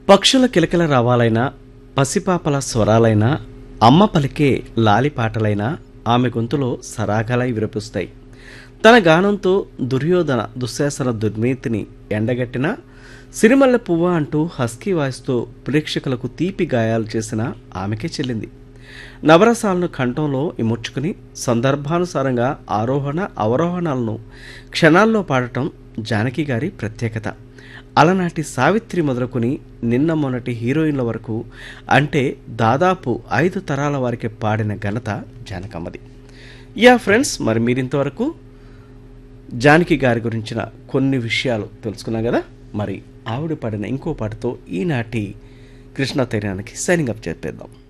పక్షుల కిలకిల రావాలైనా పసిపాపల స్వరాలైనా అమ్మ పలికే లాలిపాటలైనా ఆమె గొంతులో సరాగాలై విరపిస్తాయి తన గానంతో దుర్యోధన దుశ్శాసన దుర్నీతిని ఎండగట్టిన సిరిమల్లె పువ్వ అంటూ హస్కీ వాయిస్తో ప్రేక్షకులకు తీపి గాయాలు చేసిన ఆమెకే చెల్లింది నవరసాలను కంఠంలో ఇముడ్చుకుని సందర్భానుసారంగా ఆరోహణ అవరోహణాలను క్షణాల్లో పాడటం జానకి గారి ప్రత్యేకత అలనాటి సావిత్రి మొదలుకొని నిన్న మొన్నటి హీరోయిన్ల వరకు అంటే దాదాపు ఐదు తరాల వారికి పాడిన ఘనత జానకమ్మది యా ఫ్రెండ్స్ మరి మీరింతవరకు జానకి గారి గురించిన కొన్ని విషయాలు తెలుసుకున్నాం కదా మరి ఆవిడ పాడిన ఇంకో పాటతో ఈనాటి కృష్ణ తైరానికి సైనింగ్ అప్ చెప్పేద్దాం